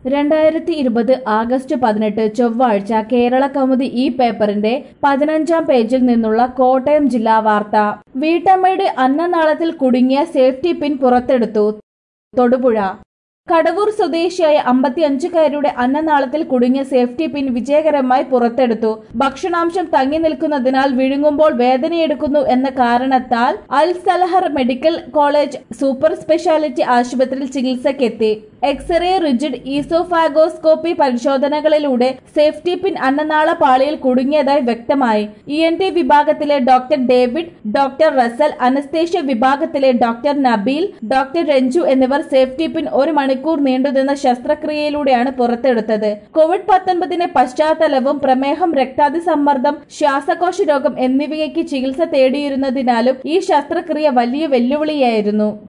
രണ്ടായിരത്തി ഇരുപത് ആഗസ്റ്റ് പതിനെട്ട് ചൊവ്വാഴ്ച കേരള കൗമുദി ഈ പേപ്പറിന്റെ പതിനഞ്ചാം പേജിൽ നിന്നുള്ള കോട്ടയം ജില്ലാ വാർത്ത വീട്ടമ്മയുടെ അന്നനാളത്തിൽ കുടുങ്ങിയ സേഫ്റ്റി പിൻ പുറത്തെടുത്തു തൊടുപുഴ കടവൂർ സ്വദേശിയായ അമ്പത്തിയഞ്ചുകാരിയുടെ അന്നനാളത്തിൽ കുടുങ്ങിയ സേഫ്റ്റി പിൻ വിജയകരമായി പുറത്തെടുത്തു ഭക്ഷണാംശം തങ്ങി നിൽക്കുന്നതിനാൽ വിഴുങ്ങുമ്പോൾ വേദനയെടുക്കുന്നു എന്ന കാരണത്താൽ അൽ സലഹർ മെഡിക്കൽ കോളേജ് സൂപ്പർ സ്പെഷ്യാലിറ്റി ആശുപത്രിയിൽ ചികിത്സയ്ക്കെത്തി എക്സ്റേ റിജിഡ് ഈസോഫാഗോസ്കോപ്പി പരിശോധനകളിലൂടെ സേഫ്റ്റി പിൻ അന്നനാള പാളിയിൽ കുടുങ്ങിയതായി വ്യക്തമായി ഇ എൻ ടി വിഭാഗത്തിലെ doctor David doctor Russell anaesthesia വിഭാഗത്തിലെ ഡോക്ടർ നബീൽ ഡോക്ടർ രഞ്ജു എന്നിവർ സേഫ്റ്റി പിൻ ഒരു മണിക്കൂർ നീണ്ടുനിന്ന ശസ്ത്രക്രിയയിലൂടെയാണ് പുറത്തെടുത്തത് കോവിഡ് പത്തൊൻപതിന്റെ പശ്ചാത്തലവും പ്രമേഹം രക്താതിസമ്മർദ്ദം ശ്വാസകോശ രോഗം എന്നിവയ്ക്ക് ചികിത്സ തേടിയിരുന്നതിനാലും ഈ ശസ്ത്രക്രിയ വലിയ വെല്ലുവിളിയായിരുന്നു